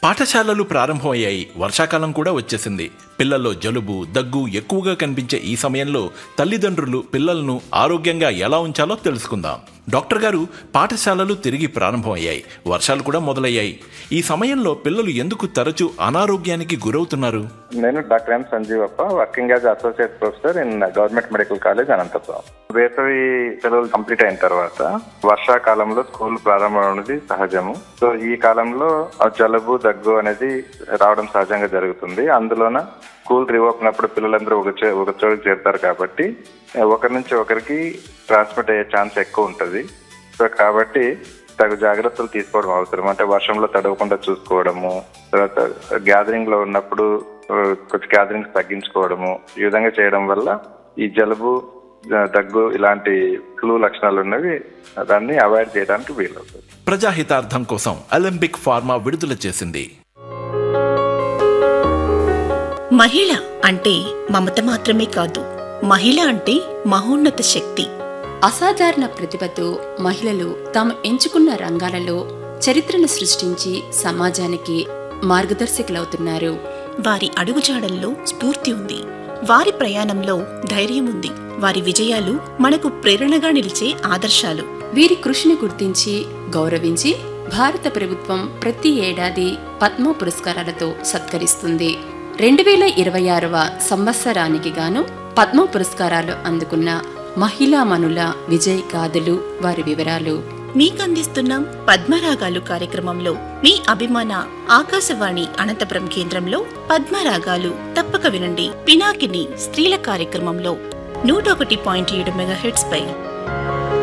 పాఠశాలలు ప్రారంభమయ్యాయి వర్షాకాలం కూడా వచ్చేసింది పిల్లల్లో జలుబు దగ్గు ఎక్కువగా కనిపించే ఈ సమయంలో తల్లిదండ్రులు పిల్లలను ఆరోగ్యంగా ఎలా ఉంచాలో తెలుసుకుందాం డాక్టర్ గారు పాఠశాలలు తిరిగి ప్రారంభమయ్యాయి వర్షాలు కూడా మొదలయ్యాయి ఈ సమయంలో పిల్లలు ఎందుకు తరచూ అనారోగ్యానికి గురవుతున్నారు నేను doctor M Sanjeevappa working as associate professor in government medical college Anantapur వేసవి సెలవులు కంప్లీట్ అయిన తర్వాత వర్షాకాలంలో స్కూల్ ప్రారంభం అనేది సహజము సో ఈ కాలంలో ఆ జలుబు దగ్గు అనేది రావడం సహజంగా జరుగుతుంది అందులోన స్కూల్ రివోపెన్ అప్పుడు పిల్లలందరూ ఒక చో ఒక చోటుకి చేరుతారు కాబట్టి ఒకరి నుంచి ఒకరికి ట్రాన్స్మిట్ అయ్యే ఛాన్స్ ఎక్కువ ఉంటుంది సో కాబట్టి తగు జాగ్రత్తలు తీసుకోవడం అవసరం అంటే వర్షంలో తడవకుండా చూసుకోవడము తర్వాత గ్యాదరింగ్ లో ఉన్నప్పుడు ఆ, కొంచెం గ్యాదరింగ్స్ తగ్గించుకోవడము ఈ విధంగా చేయడం వల్ల ఈ జలుబు జ- దగ్గు ఇలాంటి ఫ్లూ లక్షణాలు ఉన్నవి దాన్ని అవాయిడ్ చేయడానికి వీలవుతుంది ప్రజాహితార్థం కోసం అలింపిక్ ఫార్మా విడుదల చేసింది మహిళ అంటే మమత మాత్రమే కాదు మహిళ అంటే మహోన్నత శక్తి అసాధారణ ప్రతిభతో మహిళలు తాము ఎంచుకున్న రంగాలలో చరిత్రను సృష్టించి సమాజానికి మార్గదర్శకులవుతున్నారు వారి అడుగుజాడల్లో స్ఫూర్తి ఉంది వారి ప్రయాణంలో ధైర్యం ఉంది వారి విజయాలు మనకు ప్రేరణగా నిలిచే ఆదర్శాలు వీరి కృషిని గుర్తించి గౌరవించి భారత ప్రభుత్వం ప్రతి ఏడాది పద్మ పురస్కారాలతో సత్కరిస్తుంది రెండు వేల ఇరవై ఆరవ సంవత్సరానికి గాను పద్మ పురస్కారాలు అందుకున్న మహిళామణుల విజయ్ గాథలు వారి వివరాలు మీకందిస్తున్నాం పద్మరాగాలు కార్యక్రమంలో మీ అభిమాన ఆకాశవాణి అనంతపురం కేంద్రంలో పద్మరాగాలు తప్పక వినండి పినాకిని స్త్రీల కార్యక్రమంలో నూట ఒకటి పాయింట్ ఏడు మెగాహెట్స్ పై